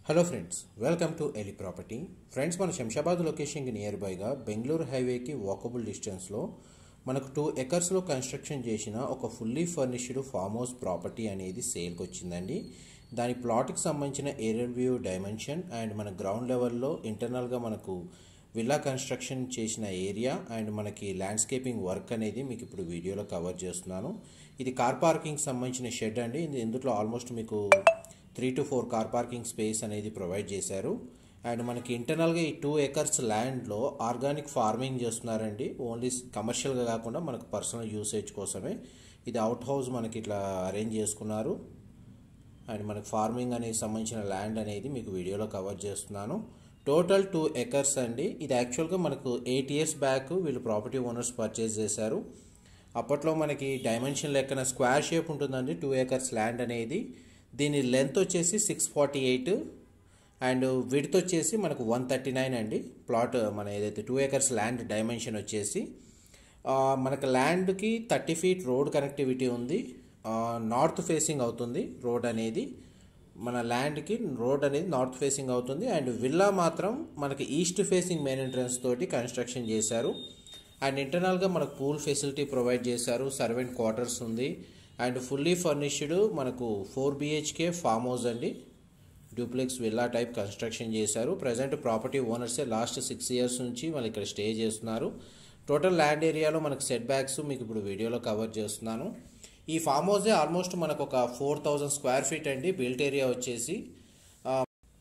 hello friends welcome to ఎలి property friends మన శంషాబాద్ లొకేషన్కి నియర్ బైగా బెంగళూరు హైవేకి వాకబుల్ డిస్టెన్స్లో మనకు టూ ఎకర్స్లో కన్స్ట్రక్షన్ చేసిన ఒక fully furnished farm house property అనేది సేల్కి వచ్చిందండి దాని ప్లాట్కి సంబంధించిన ఏరియర్ వ్యూ డైమెన్షన్ అండ్ మన గ్రౌండ్ లెవెల్లో ఇంటర్నల్గా మనకు విల్లా కన్స్ట్రక్షన్ చేసిన ఏరియా అండ్ మనకి ల్యాండ్స్కేపింగ్ వర్క్ అనేది మీకు ఇప్పుడు వీడియోలో కవర్ చేస్తున్నాను ఇది కార్ పార్కింగ్ సంబంధించిన షెడ్ అండి ఇది ఇందులో ఆల్మోస్ట్ మీకు three to four car parking space అనేది ప్రొవైడ్ చేశారు అండ్ మనకి ఇంటర్నల్గా ఈ టూ ఎకర్స్ ల్యాండ్లో ఆర్గానిక్ ఫార్మింగ్ చేస్తున్నారండి ఓన్లీ కమర్షియల్గా కాకుండా మనకు పర్సనల్ యూసేజ్ కోసమే ఇది అవుట్ హౌస్ మనకి ఇట్లా అరేంజ్ చేసుకున్నారు అండ్ మనకి ఫార్మింగ్ అనేది సంబంధించిన ల్యాండ్ అనేది మీకు వీడియోలో కవర్ చేస్తున్నాను టోటల్ టూ ఎకర్స్ అండి ఇది యాక్చువల్గా మనకు ఎయిట్ ఇయర్స్ బ్యాక్ వీళ్ళు ప్రాపర్టీ ఓనర్స్ పర్చేస్ చేశారు అప్పట్లో మనకి డైమెన్షన్ లెక్కన స్క్వేర్ షేప్ ఉంటుందండి టూ ఎకర్స్ ల్యాండ్ అనేది దీని లెంత్ వచ్చేసి six forty eight and width వచ్చేసి మనకు వన్ థర్టీ నైన్ అండి ప్లాట్ మన ఏదైతే టూ ఎకర్స్ ల్యాండ్ డైమెన్షన్ వచ్చేసి ఆ, మనకు ల్యాండ్కి థర్టీ ఫీట్ రోడ్ కనెక్టివిటీ ఉంది నార్త్ ఫేసింగ్ అవుతుంది రోడ్ అనేది మన ల్యాండ్కి రోడ్ అనేది నార్త్ ఫేసింగ్ అవుతుంది అండ్ విల్లా మాత్రం మనకి ఈస్ట్ ఫేసింగ్ మెయిన్ ఎంట్రన్స్ తోటి కన్స్ట్రక్షన్ చేశారు అండ్ ఇంటర్నల్గా మనకు పూల్ ఫెసిలిటీ ప్రొవైడ్ చేశారు సర్వెంట్ క్వార్టర్స్ ఉంది అండ్ ఫుల్లీ ఫర్నిష్డ్ మనకు ఫోర్ బిహెచ్కే ఫామ్ హౌస్ అండి డూప్లెక్స్ విల్లా టైప్ కన్స్ట్రక్షన్ చేశారు ప్రజెంట్ ప్రాపర్టీ ఓనర్సే లాస్ట్ సిక్స్ ఇయర్స్ నుంచి వాళ్ళు ఇక్కడ స్టే చేస్తున్నారు టోటల్ ల్యాండ్ ఏరియాలో మనకు సెట్ బ్యాక్స్ మీకు ఇప్పుడు వీడియోలో కవర్ చేస్తున్నాను ఈ ఫామ్ హౌసే ఆల్మోస్ట్ మనకు ఒక ఫోర్ థౌజండ్ స్క్వేర్ ఫీట్ అండి బిల్ట్ ఏరియా వచ్చేసి ఆ,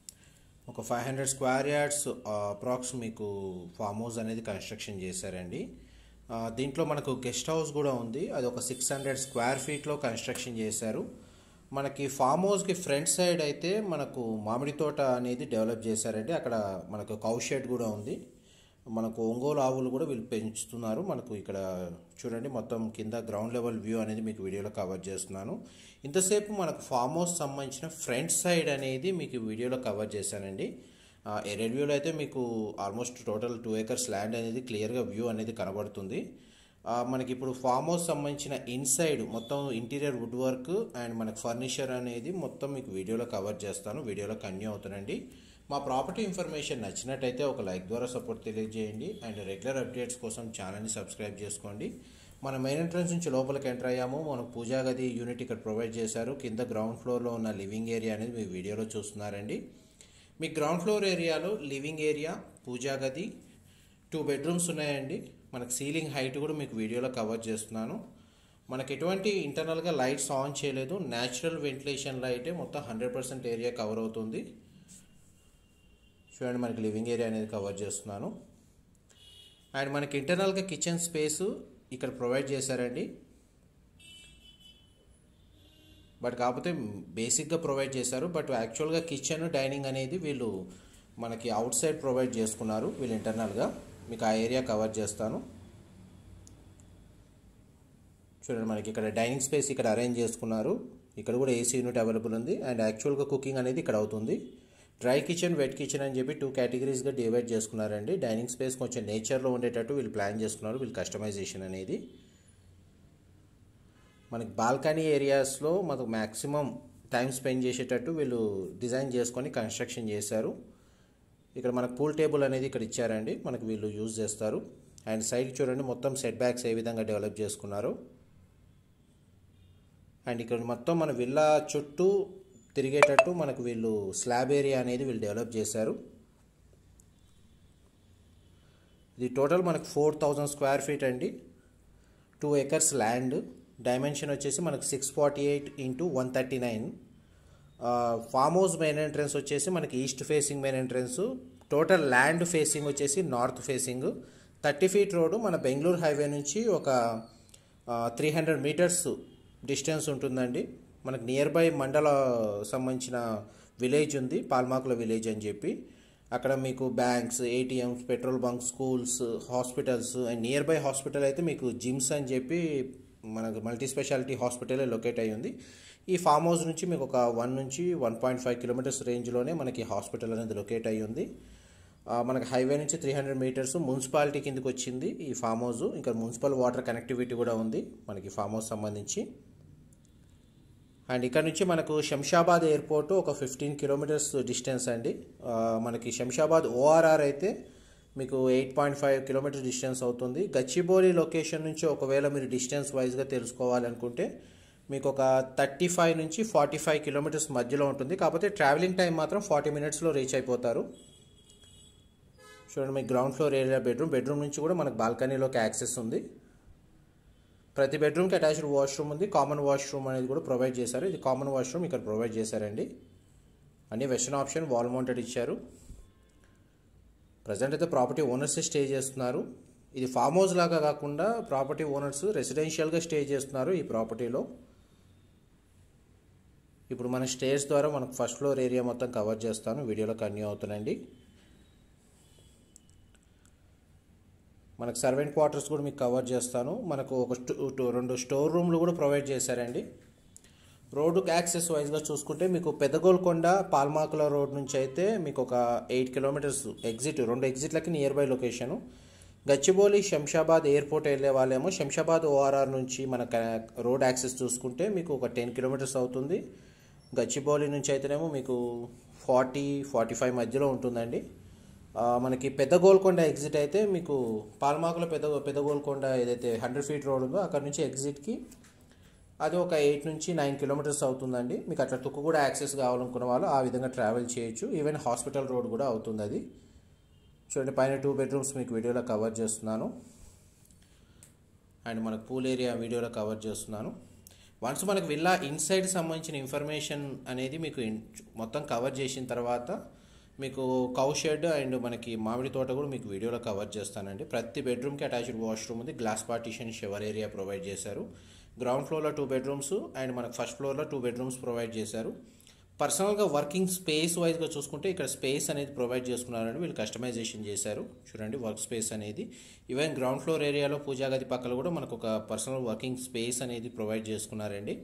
ఒక five hundred square yards approx మీకు ఫామ్ హౌస్ అనేది కన్స్ట్రక్షన్ చేశారండి ఆ, దీంట్లో మనకు గెస్ట్ హౌస్ కూడా ఉంది అది ఒక సిక్స్ హండ్రెడ్ స్క్వేర్ ఫీట్లో కన్స్ట్రక్షన్ చేశారు మనకి ఫామ్ హౌస్కి ఫ్రంట్ సైడ్ అయితే మనకు మామిడి తోట అనేది డెవలప్ చేశారండి అక్కడ మనకు కౌ షెడ్ కూడా ఉంది మనకు ఒంగోలు ఆవులు కూడా వీళ్ళు పెంచుతున్నారు మనకు ఇక్కడ చూడండి మొత్తం కింద గ్రౌండ్ లెవెల్ వ్యూ అనేది మీకు వీడియోలో కవర్ చేస్తున్నాను ఇంతసేపు మనకు ఫామ్ హౌస్ సంబంధించిన ఫ్రంట్ సైడ్ అనేది మీకు వీడియోలో కవర్ చేశానండి ఎరెడ్ వ్యూలో అయితే మీకు almost total two acres land అనేది క్లియర్గా వ్యూ అనేది కనబడుతుంది ఆ, మనకి ఇప్పుడు ఫామ్ హౌస్ సంబంధించిన ఇన్సైడ్ మొత్తం ఇంటీరియర్ వుడ్ వర్క్ అండ్ మనకి ఫర్నిచర్ అనేది మొత్తం మీకు వీడియోలో కవర్ చేస్తాను వీడియోలో కన్యూ అవుతానండి మా ప్రాపర్టీ ఇన్ఫర్మేషన్ నచ్చినట్టయితే ఒక లైక్ ద్వారా సపోర్ట్ తెలియజేయండి అండ్ రెగ్యులర్ అప్డేట్స్ కోసం ఛానల్ని సబ్స్క్రైబ్ చేసుకోండి మన మెయిన్ ఎంట్రన్స్ నుంచి లోపలికి ఎంటర్ అయ్యాము మనకు పూజా గది యూనిట్ ఇక్కడ ప్రొవైడ్ చేశారు కింద గ్రౌండ్ ఫ్లోర్లో ఉన్న లివింగ్ ఏరియా అనేది మీ వీడియోలో చూస్తున్నారండి మీ గ్రౌండ్ ఫ్లోర్ ఏరియాలో లివింగ్ ఏరియా పూజా గది టూ బెడ్రూమ్స్ ఉన్నాయండి మనకు సీలింగ్ హైట్ కూడా మీకు వీడియోలో కవర్ చేస్తున్నాను మనకి ఎటువంటి ఇంటర్నల్గా లైట్స్ ఆన్ చేయలేదు న్యాచురల్ వెంటిలేషన్ లైటే మొత్తం హండ్రెడ్ పర్సెంట్ ఏరియా కవర్ అవుతుంది చూడండి మనకి లివింగ్ ఏరియా అనేది కవర్ చేస్తున్నాను అండ్ మనకి ఇంటర్నల్గా కిచెన్ స్పేస్ ఇక్కడ ప్రొవైడ్ చేశారండి బట్ కాకపోతే బేసిక్గా ప్రొవైడ్ చేశారు బట్ యాక్చువల్గా కిచెన్ డైనింగ్ అనేది వీళ్ళు మనకి అవుట్ సైడ్ ప్రొవైడ్ చేసుకున్నారు వీళ్ళు ఇంటర్నల్గా మీకు ఆ ఏరియా కవర్ చేస్తాను చూడండి మనకి ఇక్కడ డైనింగ్ స్పేస్ ఇక్కడ అరేంజ్ చేసుకున్నారు ఇక్కడ కూడా ఏసీ యూనిట్ అవైలబుల్ ఉంది అండ్ యాక్చువల్గా కుకింగ్ అనేది ఇక్కడ అవుతుంది డ్రై కిచెన్ వెట్ కిచెన్ అని చెప్పి టూ కేటగిరీస్గా డివైడ్ చేసుకున్నారండి డైనింగ్ స్పేస్ కొంచెం నేచర్లో ఉండేటట్టు వీళ్ళు ప్లాన్ చేసుకున్నారు వీళ్ళు కస్టమైజేషన్ అనేది మనకి బాల్కనీ ఏరియాస్లో మనకు మ్యాక్సిమం టైం స్పెండ్ చేసేటట్టు వీళ్ళు డిజైన్ చేసుకొని కన్స్ట్రక్షన్ చేశారు ఇక్కడ మనకు పూల్ టేబుల్ అనేది ఇక్కడ ఇచ్చారండి మనకు వీళ్ళు యూజ్ చేస్తారు అండ్ సైడ్ చూడండి మొత్తం సెట్ బ్యాక్స్ ఏ విధంగా డెవలప్ చేసుకున్నారు అండ్ ఇక్కడ మొత్తం మన విల్లా చుట్టూ తిరిగేటట్టు మనకు వీళ్ళు స్లాబ్ ఏరియా అనేది వీళ్ళు డెవలప్ చేశారు ఇది టోటల్ మనకు ఫోర్ థౌజండ్ స్క్వేర్ ఫీట్ అండి టూ ఎకర్స్ ల్యాండ్ డైమెన్షన్ వచ్చేసి మనకు six forty eight into one thirty nine farm house main entrance వచ్చేసి మనకి east facing main entrance total land facing వచ్చేసి north facing thirty feet road మన Bengaluru highway నుంచి ఒక three hundred metres distance ఉంటుందండి మనకు నియర్ బై మండల సంబంధించిన విలేజ్ ఉంది పాల్మాకుల విలేజ్ అని చెప్పి అక్కడ మీకు banks ATMs petrol bunk schools hospitals and nearby hospital అయితే మీకు జిమ్స్ అని చెప్పి మనకు మల్టీ స్పెషాలిటీ హాస్పిటల్ లొకేట్ అయ్యి ఉంది ఈ ఫామ్ హౌస్ నుంచి మీకు ఒక వన్ నుంచి వన్ పాయింట్ ఫైవ్ కిలోమీటర్స్ రేంజ్లోనే మనకి హాస్పిటల్ అనేది లొకేట్ అయ్యి ఉంది ఆ, మనకి హైవే నుంచి త్రీ హండ్రెడ్ మీటర్స్ మున్సిపాలిటీ కిందకి వచ్చింది ఈ ఫామ్ హౌస్ ఇంకా మున్సిపల్ వాటర్ కనెక్టివిటీ కూడా ఉంది మనకి ఫామ్ హౌస్ సంబంధించి అండ్ ఇక్కడ నుంచి మనకు శంషాబాద్ ఎయిర్పోర్ట్ ఒక ఫిఫ్టీన్ కిలోమీటర్స్ డిస్టెన్స్ అండి ఆ, మనకి శంషాబాద్ ఓఆర్ఆర్ అయితే మీకు eight point five kilometre distance అవుతుంది గచ్చిబౌలి లొకేషన్ నుంచి ఒకవేళ మీరు డిస్టెన్స్ వైజ్గా తెలుసుకోవాలనుకుంటే మీకు ఒక థర్టీ ఫైవ్ నుంచి ఫార్టీ ఫైవ్ కిలోమీటర్స్ మధ్యలో ఉంటుంది కాకపోతే ట్రావెలింగ్ టైం మాత్రం ఫార్టీ మినిట్స్లో రీచ్ అయిపోతారు చూడండి మీకు ground floor area bedroom bedroom నుంచి కూడా మనకు బాల్కనీలోకి యాక్సెస్ ఉంది ప్రతి బెడ్రూమ్కి అటాచ్డ్ వాష్రూమ్ ఉంది కామన్ వాష్రూమ్ అనేది కూడా ప్రొవైడ్ చేశారు ఇది కామన్ వాష్రూమ్ ఇక్కడ ప్రొవైడ్ చేశారండి అన్ని వెస్టర్న్ ఆప్షన్ వాల్ మౌంటెడ్ ఇచ్చారు ప్రజెంట్ అయితే ప్రాపర్టీ ఓనర్స్ స్టే చేస్తున్నారు ఇది ఫామ్ హౌస్ లాగా కాకుండా ప్రాపర్టీ ఓనర్స్ రెసిడెన్షియల్గా స్టే చేస్తున్నారు ఈ ప్రాపర్టీలో ఇప్పుడు మన స్టేర్స్ ద్వారా మనకు ఫస్ట్ ఫ్లోర్ ఏరియా మొత్తం కవర్ చేస్తాను వీడియోలో కన్యూ అవుతానండి మనకు సర్వెంట్ క్వార్టర్స్ కూడా మీకు కవర్ చేస్తాను మనకు ఒక స్టో- టూ- రెండు స్టోర్ రూమ్లు కూడా ప్రొవైడ్ చేశారండి రోడ్డుకి యాక్సెస్ వైజ్గా చూసుకుంటే మీకు పెద్దగోల్కొండ పాల్మాకుల రోడ్ నుంచి అయితే మీకు ఒక ఎయిట్ కిలోమీటర్స్ ఎగ్జిట్ రెండు ఎగ్జిట్లకి near by location Gachibowli Shamshabad airport వెళ్ళే వాళ్ళేమో శంషాబాద్ ఓఆర్ఆర్ నుంచి మన క- రోడ్ యాక్సెస్ చూసుకుంటే మీకు ఒక టెన్ కిలోమీటర్స్ అవుతుంది గచ్చిబౌలి నుంచి అయితేనేమో మీకు ఫార్టీ ఫార్టీ ఫైవ్ మధ్యలో ఉంటుందండి ఆ, మనకి పెద్ద గోల్కొండ ఎగ్జిట్ అయితే మీకు పాల్మాకుల పెద్ద పెద్ద గోల్కొండ ఏదైతే హండ్రెడ్ ఫీట్ రోడ్ ఉందో అక్కడ నుంచి ఎగ్జిట్కి అది ఒక ఎయిట్ నుంచి నైన్ కిలోమీటర్స్ అవుతుందండి మీకు అట్లా తుక్కు కూడా యాక్సెస్ కావాలనుకున్న వాళ్ళు ఆ విధంగా ట్రావెల్ చేయొచ్చు ఈవెన్ హాస్పిటల్ రోడ్ కూడా అవుతుంది అది చూడండి పైన టూ బెడ్రూమ్స్ మీకు వీడియోలో కవర్ చేస్తున్నాను అండ్ మనకు పూల్ ఏరియా వీడియోలో కవర్ చేస్తున్నాను వన్స్ మనకు విల్లా ఇన్సైడ్ సంబంధించిన ఇన్ఫర్మేషన్ అనేది మీకు ఇన్- మొత్తం కవర్ చేసిన తర్వాత మీకు కౌ షెడ్ అండ్ మనకి మామిడి తోట కూడా మీకు వీడియోలో కవర్ చేస్తానండి ప్రతి బెడ్రూమ్కి అటాచ్డ్ వాష్రూమ్ ఉంది glass partition shower area provide చేశారు గ్రౌండ్ ఫ్లోర్లో టూ బెడ్రూమ్స్ అండ్ మనకు ఫస్ట్ ఫ్లోర్లో టూ బెడ్రూమ్స్ ప్రొవైడ్ చేశారు పర్సనల్గా వర్కింగ్ స్పేస్ వైజ్గా చూసుకుంటే ఇక్కడ స్పేస్ అనేది ప్రొవైడ్ చేసుకున్నారండి వీళ్ళు కస్టమైజేషన్ చేశారు చూడండి వర్క్ స్పేస్ అనేది ఈవెన్ గ్రౌండ్ ఫ్లోర్ ఏరియాలో పూజా గది పక్కన కూడా మనకు ఒక పర్సనల్ వర్కింగ్ స్పేస్ అనేది ప్రొవైడ్ చేసుకున్నారండి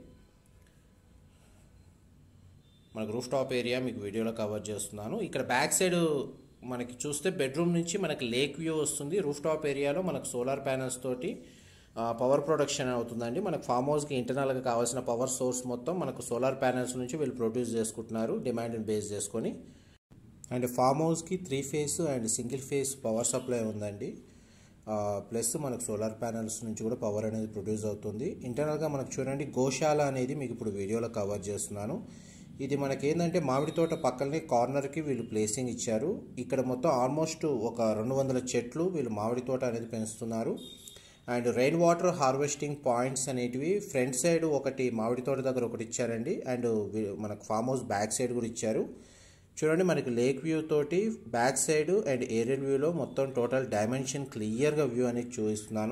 మనకు రూఫ్ టాప్ ఏరియా మీకు వీడియోలో కవర్ చేస్తున్నాను ఇక్కడ బ్యాక్ సైడ్ మనకి చూస్తే బెడ్రూమ్ నుంచి మనకి లేక్ వ్యూ వస్తుంది రూఫ్ టాప్ ఏరియాలో మనకు సోలార్ ప్యానల్స్ తోటి పవర్ ప్రొడక్షన్ అవుతుందండి మనకు ఫామ్ హౌస్కి ఇంటర్నల్గా కావాల్సిన పవర్ సోర్స్ మొత్తం మనకు సోలార్ ప్యానల్స్ నుంచి వీళ్ళు ప్రొడ్యూస్ చేసుకుంటున్నారు డిమాండ్ని బేస్ చేసుకొని అండ్ ఫామ్ హౌస్కి three phase and single phase power supply ఉందండి ప్లస్ మనకు సోలార్ ప్యానల్స్ నుంచి కూడా పవర్ అనేది ప్రొడ్యూస్ అవుతుంది ఇంటర్నల్గా మనకు చూడండి గోశాల అనేది మీకు ఇప్పుడు వీడియోలో కవర్ చేస్తున్నాను ఇది మనకి ఏంటంటే మామిడి తోట పక్కనే కార్నర్కి వీళ్ళు ప్లేసింగ్ ఇచ్చారు ఇక్కడ మొత్తం ఆల్మోస్ట్ ఒక రెండు వందల చెట్లు వీళ్ళు మామిడి తోట అనేది పెంచుతున్నారు and rain water harvesting points అనేటివి ఫ్రంట్ సైడ్ ఒకటి మామిడి తోట దగ్గర ఒకటి ఇచ్చారండి అండ్ వీ- మనకు ఫామ్ హౌస్ బ్యాక్ సైడ్ కూడా ఇచ్చారు చూడండి మనకి లేక్ వ్యూ తోటి బ్యాక్ సైడ్ అండ్ ఏరియల్ వ్యూలో మొత్తం టోటల్ డైమెన్షన్ క్లియర్గా వ్యూ అనేది చూపిస్తున్నాను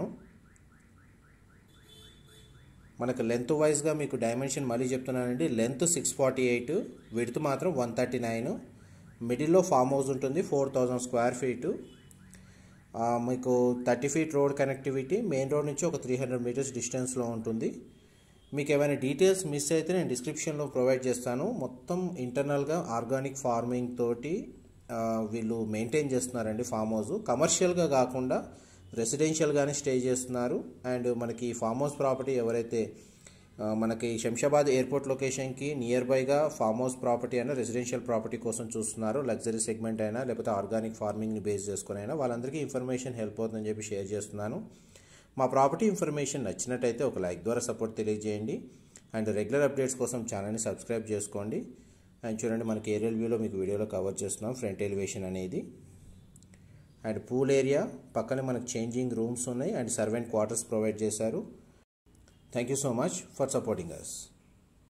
మనకు లెంత్ వైజ్గా మీకు డైమెన్షన్ మళ్ళీ చెప్తున్నానండి length six forty eight width మాత్రం వన్ థర్టీ నైన్ మిడిల్లో ఫామ్ హౌస్ ఉంటుంది ఫోర్ థౌజండ్ స్క్వేర్ ఫీటు ఆ, మీకు thirty feet road connectivity main road నుంచి ఒక త్రీ హండ్రెడ్ మీటర్స్ డిస్టెన్స్లో ఉంటుంది మీకు ఏమైనా డీటెయిల్స్ మిస్ అయితే నేను డిస్క్రిప్షన్లో ప్రొవైడ్ చేస్తాను మొత్తం ఇంటర్నల్గా ఆర్గానిక్ ఫార్మింగ్ తోటి ఆ, వీళ్ళు మెయింటైన్ చేస్తున్నారండి ఫామ్ హౌస్ కమర్షియల్గా కాకుండా రెసిడెన్షియల్గానే స్టే చేస్తున్నారు అండ్ మనకి ఫామ్ హౌస్ ప్రాపర్టీ ఎవరైతే ఆ, మనకి శంషాబాద్ ఎయిర్పోర్ట్ లొకేషన్కి నియర్ బైగా ఫామ్ హౌస్ ప్రాపర్టీ అయినా రెసిడెన్షియల్ ప్రాపర్టీ కోసం చూస్తున్నారు లగ్జరీ సెగ్మెంట్ అయినా లేకపోతే ఆర్గానిక్ ఫార్మింగ్ని బేస్ చేసుకుని అయినా వాళ్ళందరికీ ఇన్ఫర్మేషన్ హెల్ప్ అవుతుందని చెప్పి షేర్ చేస్తున్నాను మా ప్రాపర్టీ ఇన్ఫర్మేషన్ నచ్చినట్టయితే ఒక లైక్ ద్వారా సపోర్ట్ తెలియజేయండి అండ్ రెగ్యులర్ అప్డేట్స్ కోసం ఛానల్ని సబ్స్క్రైబ్ చేసుకోండి అండ్ చూడండి మనకి ఏరియల్ వ్యూలో మీకు వీడియోలో కవర్ చేస్తున్నాం ఫ్రంట్ ఎలివేషన్ అనేది అండ్ పూల్ ఏరియా పక్కనే మనకు చేంజింగ్ రూమ్స్ ఉన్నాయి అండ్ సర్వెంట్ క్వార్టర్స్ ప్రొవైడ్ చేశారు thank you so much for supporting us